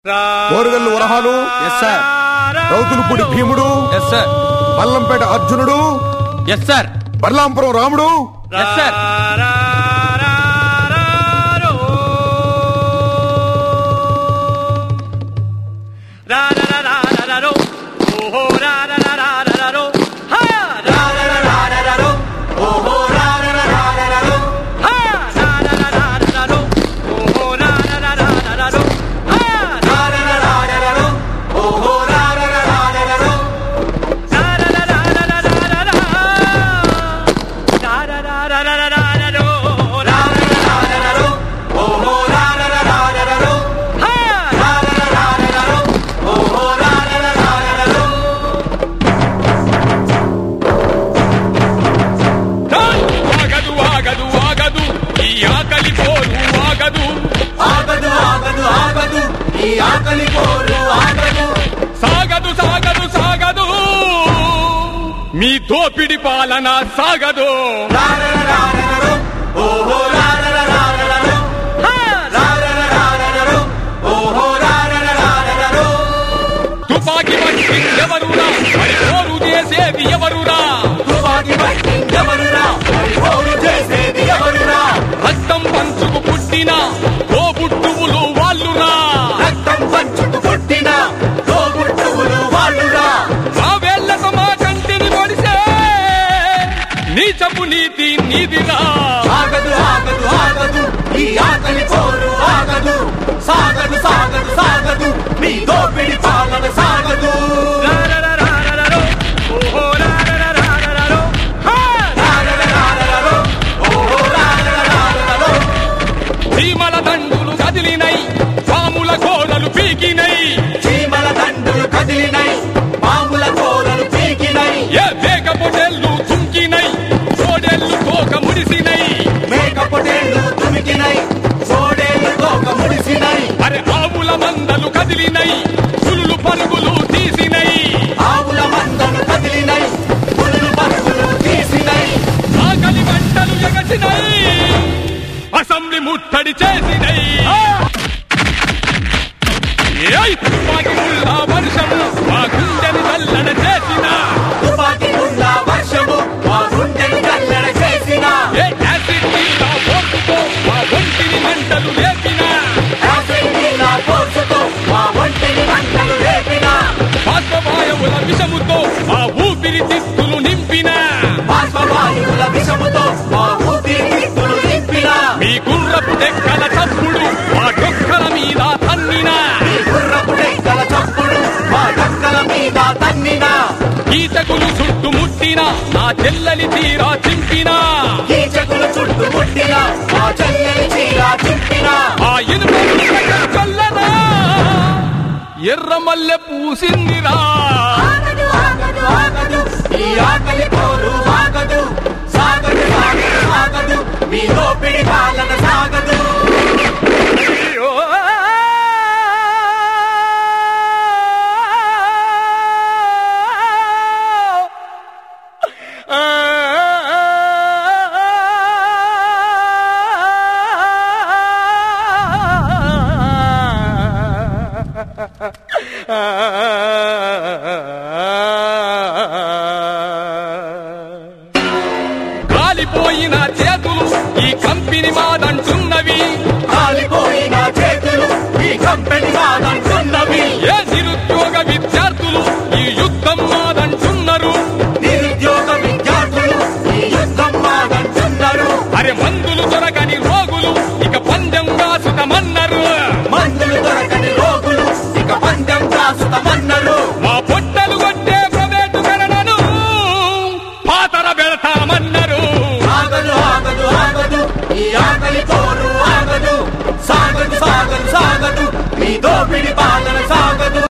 కోరుగల్లు వరహాలు yes sir Rowthulapudi భీముడు yes sir Mallampet అర్జునుడు ఎస్ సార్ బర్లాంపురం రాముడు ఎస్ సార్ ఆగదు ఆగదు ఆగదు ఈ ఆకలి పోరు ఆగదు ఆగదు ఆగదు ఆగదు ఈ ఆకలి పోరు ఆగదు సాగదు సాగదు సాగదు మీ దోపిడి పాలన సాగదు రారర రారరరు, ఓహో రారర రారరరు. రారర రారరరు, ఓహో రారర రారరరు. తుపాకి పట్టి ఎవరురా మరి పోరు చేసేది ఎవరురా తుపాకీ పట్టి ఎవరురా? మరి పోరు చేసేది ఎవరురా? రక్తం పంచుకు పుట్టిన తోబుట్టువులు వాళ్ళురా రక్తం పంచుకు పుట్టిన తోబుట్టువులు వాళ్ళురా. ఆ వేళ్లతో మా కంటిని పొడిసే నీచపు నీతి నీదిరా ఆగదు ఆగదు ఆగదు ఈ ఆకలి పోరు ఆగదు సాగదు సాగదు సాగదు మీ దోపిడి పాలన సాగదు రారర రారరరు, ఓహో రారర రారరరు. భీమల దండులు కదిలినై పాముల కోడలు పీకినై చీమల దండులు కదిలినై పాముల కోరలు పీకినై ఏ వేగ పొటెల్లు చుంకినై కోడెల్లు తోక ముడిసినై మేక పొటేళ్లు తుమికినై సోడేళ్లు తోక ముడిసినై అరే ఆవుల మందలు కదిలినై పులులు పరుగులు తీసినై ఆవుల మందలు కదిలినై పులులు పరుగులు తీసినై ఆకలి మంటలు ఎగసినై అసెంబ్లీ ముట్టడి చేసినై ఏయ్ తుపాకి ముళ్ళ వర్షము మా గుండెని చల్లడ చేసిన తుపాకీ గుండా వర్షము మా గుండెను కల్లెడ చేసిన ఏ యాసిడ్ మీద పోర్చుతో మా ఒంటిని మంటలు లేపిన యాసంగిన పోర్చుతో మా ఒంటిని మంటలు రేపిన బాష్పవాయువుల విషముతో మా ఊపిరి తిత్తులు నింపిన బాష్పవాయువుల విషముతో మా ఊపిరితిత్తులు నింపిన మీ గుర్రపు డెక్కల చప్పుడు మా డొక్కల మీద తన్నిన ఈ గుర్రపు డెక్కల చప్పుడు మా డక్కల మీద తన్నిన ఈతకులు చుట్టుముట్టిన నా చెల్లెలి తీరా చింపిన కీచకులు చుట్టుముట్టిన మా చెల్లెలి చీర చింపిన ఆ ఇనుప చల్లనా ఎర్ర మల్లె పూసిందిరా ఆగదు ఆగదు ఆగదు ఈ ఆకలి పోరు ఆగదు సాగదు సాగదు సాగదు మీ దోపిడి పాలన సాగదు అయ్యో. ఆ